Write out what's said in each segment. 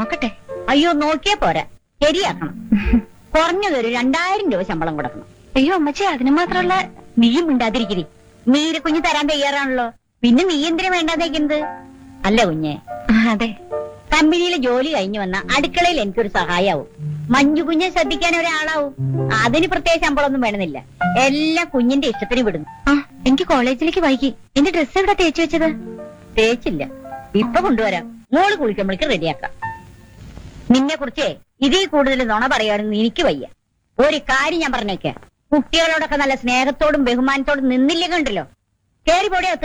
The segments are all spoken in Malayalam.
നോക്കട്ടെ അയ്യോ നോക്കിയാ പോരാ ശരിയാക്കണം കുറഞ്ഞതൊരു രണ്ടായിരം രൂപ ശമ്പളം കൊടുക്കണം അയ്യോ അമ്മച്ചി അതിന് മാത്രമുള്ള നീയും മിണ്ടാതിരിക്കരി നീര് കുഞ്ഞ് തരാൻ തയ്യാറാണല്ലോ പിന്നെ നീ എന്തിനു വേണ്ടാതേക്കുന്നത് അല്ല കുഞ്ഞെ ആ, അതെ കമ്പനിയിലെ ജോലി കഴിഞ്ഞു വന്ന അടുക്കളയിൽ എനിക്കൊരു സഹായാവും മഞ്ജു കുഞ്ഞെ ശ്രദ്ധിക്കാൻ ഒരാളാവും അതിന് പ്രത്യേക ശമ്പളമൊന്നും വേണമെന്നില്ല എല്ലാം കുഞ്ഞിന്റെ ഇഷ്ടത്തിന് വിടുന്നു ആ എനിക്ക് കോളേജിലേക്ക് വൈകി എന്റെ ഡ്രസ്സ് എവിടെ തേച്ചു വെച്ചത് തേച്ചില്ല ഇപ്പൊ കൊണ്ടുവരാം മോള് കുളിക്കുമ്പോഴേക്ക് റെഡിയാക്കാം നിന്നെ കുറിച്ച് ഇതിൽ കൂടുതൽ നുണ പറയാനൊന്നും എനിക്ക് വയ്യ ഒരു കാര്യം ഞാൻ പറഞ്ഞേക്കാം കുട്ടികളോടൊക്കെ നല്ല സ്നേഹത്തോടും ബഹുമാനത്തോടും നിന്നില്ലേ കണ്ടല്ലോ കേറി പോടിയകത്ത്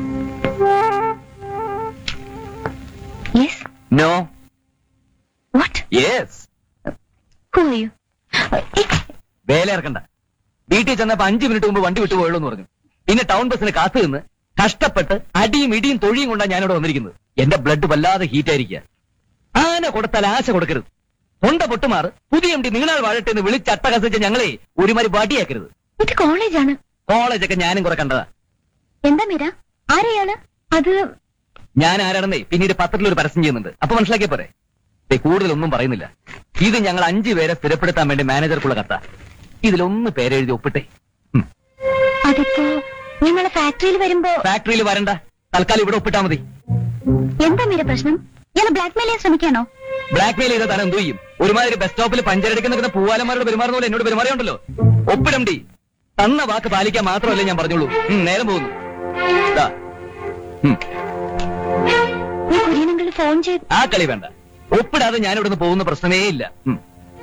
yes no what yes who are you വേല ഇറക്കണ്ട വീട്ടിൽ ചെന്നപ്പോ അഞ്ചു മിനിറ്റ് മുമ്പ് വണ്ടി വിട്ടു പോയുള്ളൂ എന്ന് പറഞ്ഞു പിന്നെ ടൗൺ ബസ്സിന് കാത്തു നിന്ന് കഷ്ടപ്പെട്ട് അടിയും ഇടിയും തൊഴിയും കൊണ്ടാണ് ഞാനിവിടെ വന്നിരിക്കുന്നത് എന്റെ ബ്ലഡ് വല്ലാതെ ഹീറ്റ് ആയിരിക്കുക ആന കൊടുത്താൽ ആശ കൊടുക്കരുത് തൊണ്ട പൊട്ടുമാറ് പുതിയ എം ഡി നീണാൾ വാഴട്ടെ എന്ന് വിളിച്ചട്ടഹസിച്ച ഞങ്ങളെ ഒരുമാതിരി വടിയാക്കരുത് ഇത് കോളേജാണ് കോളേജൊക്കെ ഞാനും കുറെ കണ്ടതാ എന്താ മീര ആരെയാണ് അത് ഞാൻ ആരാണെന്നേ പിന്നീട് പത്രത്തിൽ ഒരു പരസ്യം ചെയ്യുന്നുണ്ട് അപ്പൊ മനസ്സിലാക്കിയ പോരെ ദേ, കൂടുതലൊന്നും പറയുന്നില്ല ഇത് ഞങ്ങൾ അഞ്ചു പേരെ സ്ഥിരപ്പെടുത്താൻ വേണ്ടി മാനേജർക്കുള്ള കത്ത ഇതിലൊന്ന് പേരെഴുതി ഒപ്പിട്ടെ ഉം. അതിപ്പോ ഞങ്ങളെ ഫാക്ടറിയിൽ വരുമ്പോ ഫാക്ടറിയിൽ വരണ്ട തൽക്കാലം ഇവിടെ ഒപ്പിട്ടാ മതി എന്താ മീര പ്രശ്നം ഞാൻ ബ്ലാക്ക് മെയിൽ ചെയ്യാൻ ശ്രമിക്കാണോ ബ്ലാക്ക് മെയിൽ ചെയ്താൽ താൻ എന്ത് ചെയ്യും ഒരുമാതിരി ബസ് സ്റ്റോപ്പിൽ പഞ്ചരടിക്കുന്ന നിൽക്കുന്ന പൂവാലന്മാരോട് പെരുമാറുന്ന പോലെ എന്നോട് പെരുമാറിയുണ്ടല്ലോ ഒപ്പിടം ഡി തന്ന വാക്ക് പാലിക്കാൻ മാത്രമല്ലേ ഞാൻ പറഞ്ഞോളൂ ഉം, നേരം പോകുന്നു ദാ. ഉം, ഞാൻ കുര്യനങ്ങളിൽ ഫോൺ ചെയ്ത് ആ കളി വേണ്ട ഒപ്പിടാതെ ഞാൻ ഇവിടുന്ന് പോകുന്ന പ്രശ്നമേ ഇല്ല ഉം.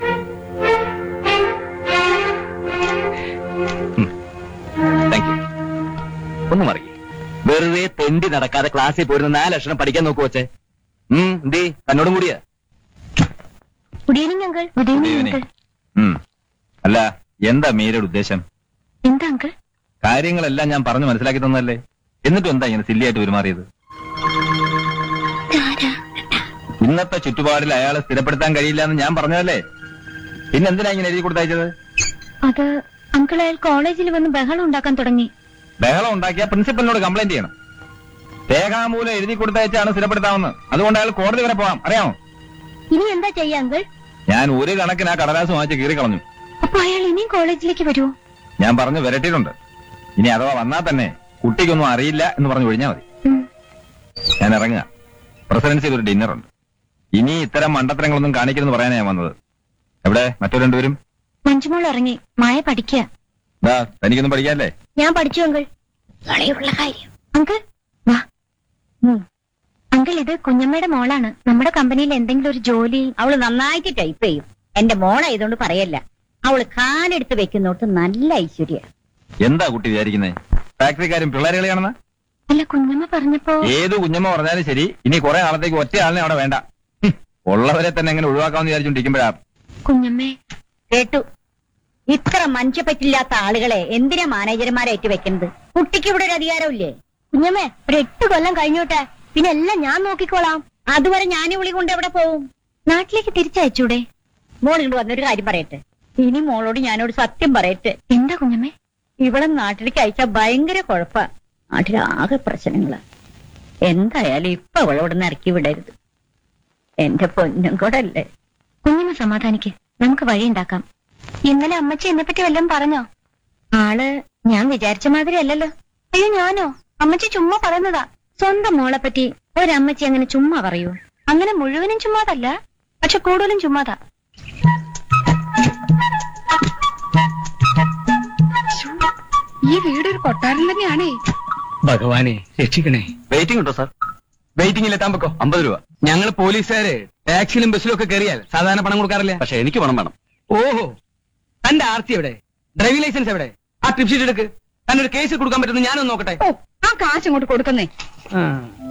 ഉം. Thank you. ഒന്ന് മറിയ വെറുതെ തെണ്ടി നടക്കാതെ ക്ലാസ്സിൽ പോയിരുന്ന നാല് അക്ഷരം പഠിക്കാൻ നോക്കു വച്ചേ ഉം എന്തേ തന്നോടും കൂടിയാ good evening uncle good evening evening. Uncle ഉം. അല്ല എന്താ മീരയുടെ ഉദ്ദേശം എന്താ അങ്കിൾ കാര്യങ്ങളെല്ലാം ഞാൻ പറഞ്ഞു മനസ്സിലാക്കി തന്നല്ലേ എന്നിട്ടും എന്താ ഇങ്ങനെ സില്ലിയായിട്ട് പെരുമാറിയത് ഇന്നത്തെ ചുറ്റുപാടിൽ അയാളെ സ്ഥിരപ്പെടുത്താൻ കഴിയില്ല എന്ന് ഞാൻ പറഞ്ഞതല്ലേ പിന്നെ എന്തിനാ ഇങ്ങനെ എഴുതി കൊടുത്തയച്ചത് അത് അങ്കിൾ അയാൾ കോളേജിൽ വന്ന് ബഹളം ഉണ്ടാക്കാൻ തുടങ്ങി ബഹളം ഉണ്ടാക്കിയ പ്രിൻസിപ്പലിനോട് കംപ്ലൈന്റ് ചെയ്യണം രേഖാമൂലം എഴുതി കൊടുത്തയച്ചാണ് സ്ഥിരപ്പെടുത്താമെന്ന് അതുകൊണ്ട് അയാൾ കോടതി വരെ പോവാം അറിയാമോ ഇനി എന്താ ചെയ്യാ അങ്കിൾ ഞാൻ ഒരു കണക്കിന് ആ കടലാസ് വാങ്ങിച്ച് കീറി കളഞ്ഞു അപ്പൊ അയാൾ ഇനിയും കോളേജിലേക്ക് വരുമോ ഞാൻ പറഞ്ഞു വരട്ടിയിട്ടുണ്ട് ഇനി അഥവാ വന്നാൽ തന്നെ കുട്ടിക്കൊന്നും അറിയില്ല എന്ന് പറഞ്ഞു ഒഴിഞ്ഞാൽ മതി ഉം. ഞാൻ ഇറങ്ങുക പ്രസിഡൻസിയിൽ ഒരു ഡിന്നർ ഉണ്ട് ഇനി ഇത്തരം മണ്ടത്തരങ്ങളൊന്നും കാണിക്കരുതെന്ന് പറയാനാ ഞാൻ വന്നത് എവിടെ മറ്റു രണ്ടുപേരും മഞ്ജുമോൾ ഇറങ്ങി മായ പഠിക്കുക ദാ തനിക്കൊന്നും പഠിക്കാല്ലേ ഞാൻ പഠിച്ചു അങ്കിൾ കാര്യം അങ്കിൾ വാ ഉം. അങ്കിൾ ഇത് കുഞ്ഞമ്മയുടെ മോളാണ് നമ്മുടെ കമ്പനിയിൽ എന്തെങ്കിലും ഒരു ജോലി അവള് നന്നായിട്ട് ടൈപ്പ് ചെയ്യും എന്റെ മോളായതുകൊണ്ട് പറയല്ല അവള് കാലെടുത്ത് വെക്കുന്നോട്ട് നല്ല ഐശ്വര്യ എന്താ കുട്ടി വിചാരിക്കുന്നത് ഫാക്ടറിക്കാരും പിള്ളേരെ കളിയാണെന്ന് അല്ല കുഞ്ഞമ്മ പറഞ്ഞപ്പോ ഏത് കുഞ്ഞമ്മ പറഞ്ഞാലും ശരി ഇനി കുറെ നാളത്തേക്ക് ഒറ്റ ആളിനെ അവിടെ വേണ്ട ഹും, ഉള്ളവരെ തന്നെ എങ്ങനെ ഒഴിവാക്കാമെന്ന് വിചാരിച്ചോണ്ടിരിക്കുമ്പോഴാ കുഞ്ഞമ്മേ കേട്ടു ഇത്ര മനുഷ്യപ്പറ്റില്ലാത്ത ആളുകളെ എന്തിനാ മാനേജർമാരേറ്റ് വെക്കുന്നത് കുട്ടിക്ക് ഇവിടെ ഒരു അധികാരമില്ലേ കുഞ്ഞമ്മേ ഒരു എട്ട് കൊല്ലം കഴിഞ്ഞോട്ടെ പിന്നെ എല്ലാം ഞാൻ നോക്കിക്കോളാം അതുവരെ ഞാൻ വിളി കൊണ്ട് എവിടെ പോവും നാട്ടിലേക്ക് തിരിച്ചയച്ചൂടെ മോൾ ഇങ്ങോട്ട് വന്നൊരു കാര്യം പറയട്ടെ ഇനി മോളോട് ഞാനോട് സത്യം പറയട്ടെ എന്താ കുഞ്ഞമ്മേ ഇവിടെ നാട്ടിലേക്ക് അയച്ചാ ഭയങ്കര കുഴപ്പാ നാട്ടിലാകെ പ്രശ്നങ്ങളാ എന്തായാലും ഇപ്പൊ അവളോട് നിന്ന് ഇറക്കി വിടരുത് എന്റെ പൊന്നും കൂടെ അല്ലേ കുഞ്ഞമ്മ സമാധാനിക്ക് നമുക്ക് വഴിയുണ്ടാക്കാം ഇന്നലെ അമ്മച്ചി എന്നെ പറ്റി വല്ലതും പറഞ്ഞോ ആള് ഞാൻ വിചാരിച്ച മാതിരി അല്ലല്ലോ അയ്യോ ഞാനോ അമ്മച്ചി ചുമ്മാ പറയുന്നതാ സ്വന്തം മോളെ പറ്റി ഒരമ്മച്ചി അങ്ങനെ ചുമ്മാ പറയൂ അങ്ങനെ മുഴുവനും ചുമ്മാതല്ല പക്ഷെ കൂടുതലും ചുമ്മാതാ ഈ വീട് ഒരു കൊട്ടാരം തന്നെയാണേ ഭഗവാനെ രക്ഷിക്കണേ വെയിറ്റിംഗ് ഉണ്ടോ സാർ വെയിറ്റിംഗിൽ എത്താൻ വെക്കോ അമ്പത് രൂപ ഞങ്ങൾ പോലീസുകാര് ടാക്സിയിലും ബസ്സിലും ഒക്കെ കയറിയാൽ സാധാരണ പണം കൊടുക്കാറില്ല പക്ഷെ എനിക്ക് പണം വേണം ഓഹോ തന്റെ ആർ സി എവിടെ ഡ്രൈവിംഗ് ലൈസൻസ് എവിടെ ആ ട്രിപ്പ് ഷീറ്റ് എടുക്ക് തന്നെ ഒരു കേസ് കൊടുക്കാൻ പറ്റുന്ന ഞാനൊന്ന് നോക്കട്ടെ ഓ ആ കാശ് അങ്ങോട്ട് കൊടുക്കുന്നേ ആ.